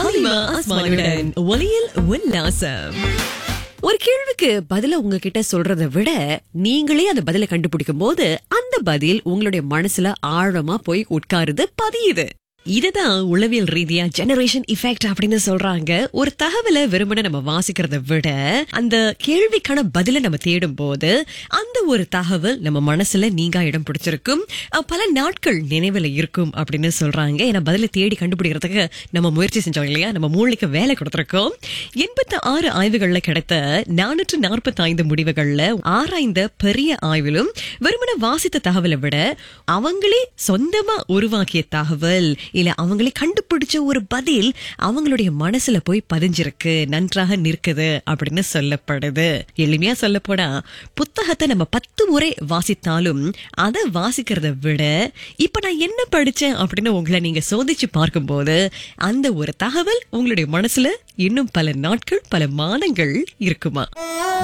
ஹலிமா அஸ்மானுடன் ஒலியில் உல்லாசம் ஒரு கேள்விக்கு பதில உங்ககிட்ட சொல்றதை விட நீங்களே அந்த பதிலை கண்டுபிடிக்கும் போது அந்த பதில் உங்களுடைய மனசுல ஆழமா போய் உட்காருது பதியுது இதுதான் உளவியல் ரீதியா ஜெனரேஷன் இஃபெக்ட் அப்படின்னு சொல்றாங்க ஒரு தகவலை வெறுமனே நம்ம வாசிக்கிறத விட அந்த கேள்விக்கான பதிலை நம்ம தேடும் போது அந்த ஒரு தகவல் நம்ம மனசுல நீங்கா இடம் பிடிச்சிருக்கும் அஹ், பல நாட்கள் நினைவுல இருக்கும் அப்படின்னு சொல்றாங்க ஏன்னா பதிலை தேடி கண்டுபிடிக்கிறதுக்கு நம்ம முயற்சி செஞ்சோம் இல்லையா நம்ம மூளைக்கு வேலை கொடுத்திருக்கோம் எண்பத்தி ஆறு ஆய்வுகள்ல கிடைத்த நானூற்று நாற்பத்தி ஐந்து முடிவுகள்ல ஆராய்ந்த பெரிய ஆய்விலும் வெறுமனே வாசித்த தகவலை விட அவங்களே சொந்தமா உருவாக்கிய தகவல் இல்ல அவங்களே கண்டுபிடிச்ச ஒரு பதில் அவங்களுடைய மனசுல போய் பதிஞ்சிருக்கு நன்றாக நிற்குது அப்படின்னு சொல்லப்படுது எளிமையா சொல்ல போனா புத்தகத்தை நம்ம பத்து முறை வாசித்தாலும் அதை வாசிக்கிறத விட இப்ப நான் என்ன படிச்சேன் அப்படின்னு உங்களை நீங்க சோதிச்சு பார்க்கும்போது அந்த ஒரு தகவல் உங்களுடைய மனசுல இன்னும் பல நாட்கள் பல மாதங்கள் இருக்குமா